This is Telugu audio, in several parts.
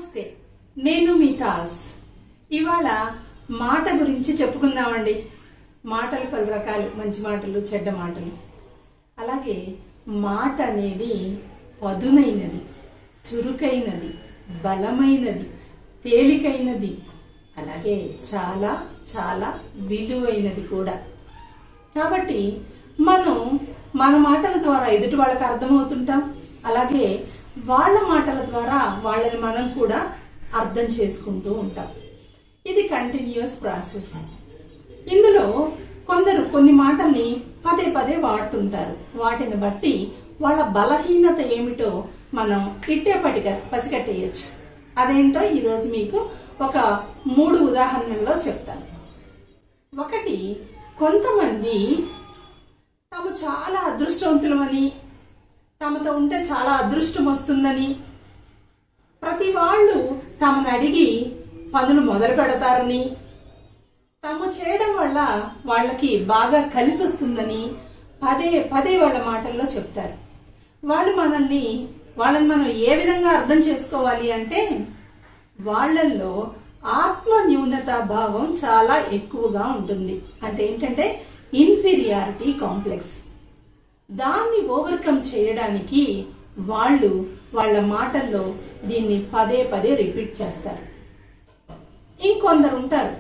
నమస్తే నేను మీ తాజ్ ఇవాళ మాట గురించి చెప్పుకుందామండి మాటలు పలు రకాలు మంచి మాటలు చెడ్డ మాటలు అలాగే మాట అనేది పదునైనది చురుకైనది బలమైనది తేలికైనది అలాగే చాలా చాలా విలువైనది కూడా కాబట్టి మనం మన మాటల ద్వారా ఎదుటి వాళ్ళకి అర్థమవుతుంటాం అలాగే వాళ్ళ మాటల ద్వారా వాళ్ళని మనం కూడా అర్థం చేసుకుంటూ ఉంటాం ఇది కంటిన్యూస్ ప్రాసెస్ ఇందులో కొందరు కొన్ని మాటల్ని పదే పదే వాడుతుంటారు వాటిని బట్టి వాళ్ళ బలహీనత ఏమిటో మనం ఇట్టేపటిగా పసిగట్టేయచ్చు అదేంటో ఈరోజు మీకు ఒక మూడు ఉదాహరణల్లో చెప్తాను ఒకటి కొంతమంది తాము చాలా అదృష్టవంతులమని తమతో ఉంటే చాలా అదృష్టం వస్తుందని ప్రతి వాళ్ళు తమను అడిగి పనులు మొదలు పెడతారని తాము చేయడం వల్ల వాళ్ళకి బాగా కలిసి వస్తుందని పదే పదే వాళ్ళ మాటల్లో చెప్తారు వాళ్ళు మనల్ని వాళ్ళని మనం ఏ విధంగా అర్థం చేసుకోవాలి అంటే వాళ్ళల్లో ఆత్మ న్యూనత భావం చాలా ఎక్కువగా ఉంటుంది అంటే ఏంటంటే ఇన్ఫీరియారిటీ కాంప్లెక్స్ దాన్ని ఓవర్కమ్ చేయడానికి వాళ్ళు వాళ్ళ మాటల్లో దీన్ని పదే పదే రిపీట్ చేస్తారు ఇంకొందరు ఉంటారు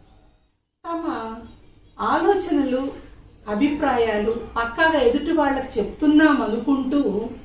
తమ ఆలోచనలు అభిప్రాయాలు పక్కాగా ఎదుటి వాళ్ళకి చెప్తున్నాం అనుకుంటూ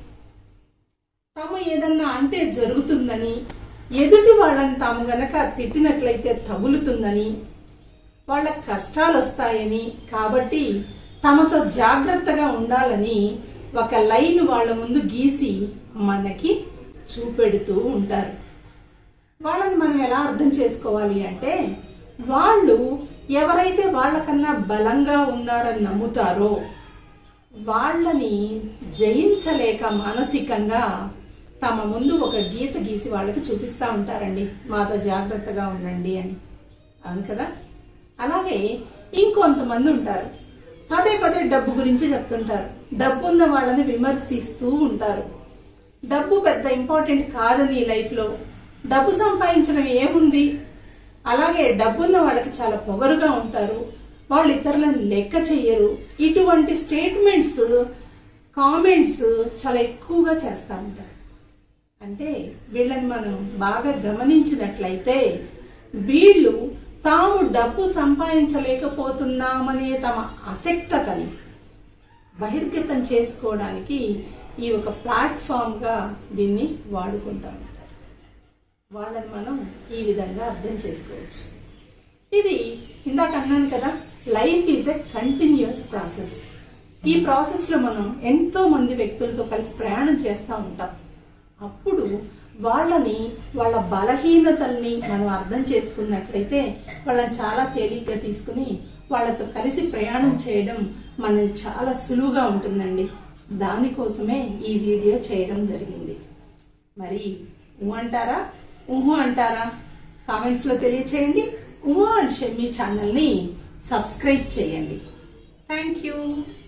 తాము ఏదన్నా అంటే జరుగుతుందని ఎదుటి వాళ్ళని తాము గనక తిట్టినట్లయితే తగులుతుందని వాళ్ళకి కష్టాలు వస్తాయని కాబట్టి తమతో జాగ్రత్తగా ఉండాలని ఒక లైన్ వాళ్ళ ముందు గీసి మనకి చూపెడుతూ ఉంటారు వాళ్ళని మనం ఎలా అర్థం చేసుకోవాలి అంటే వాళ్ళు ఎవరైతే వాళ్ళకన్నా బలంగా ఉన్నారని నమ్ముతారో వాళ్ళని జయించలేక మానసికంగా తమ ముందు ఒక గీత గీసి వాళ్ళకి చూపిస్తా ఉంటారండి మాతో జాగ్రత్తగా ఉండండి అని అవును కదా అలాగే ఇంకొంతమంది ఉంటారు పదే పదే డబ్బు గురించి చెప్తుంటారు డబ్బు ఉన్న వాళ్ళని విమర్శిస్తూ ఉంటారు డబ్బు పెద్ద ఇంపార్టెంట్ కాదని ఈ లైఫ్ లో డబ్బు సంపాదించడం ఏముంది అలాగే డబ్బున్న వాళ్ళకి చాలా పొగరుగా ఉంటారు వాళ్ళు ఇతరులను లెక్క చెయ్యరు ఇటువంటి స్టేట్మెంట్స్ కామెంట్స్ చాలా ఎక్కువగా చేస్తా ఉంటారు అంటే వీళ్ళని మనం బాగా గమనించినట్లయితే వీళ్ళు తాము డబ్బు సంపాదించలేకపోతున్నామనే తమ అసక్తతని బహిర్గతం చేసుకోవడానికి ఈ ఒక ప్లాట్ఫామ్ గా దీన్ని వాడుకుంటా ఉంటారు వాళ్ళని మనం ఈ విధంగా అర్థం చేసుకోవచ్చు ఇది ఇందాక అన్నాను కదా life is a continuous process ఈ ప్రాసెస్ లో మనం ఎంతో మంది వ్యక్తులతో కలిసి ప్రయాణం చేస్తూ ఉంటాం అప్పుడు వాళ్ళని వాళ్ళ బలహీనతల్ని మనం అర్థం చేసుకున్నట్లయితే వాళ్ళని చాలా తేలిగ్గా తీసుకుని వాళ్ళతో కలిసి ప్రయాణం చేయడం మనం చాలా సులువుగా ఉంటుందండి దానికోసమే ఈ వీడియో చేయడం జరిగింది మరి ఊ అంటారా ఊహు అంటారా కామెంట్స్ లో తెలియచేయండి ఉమా అండ్ షమ్మి ఛానల్ ని సబ్స్క్రైబ్ చేయండి థ్యాంక్ యూ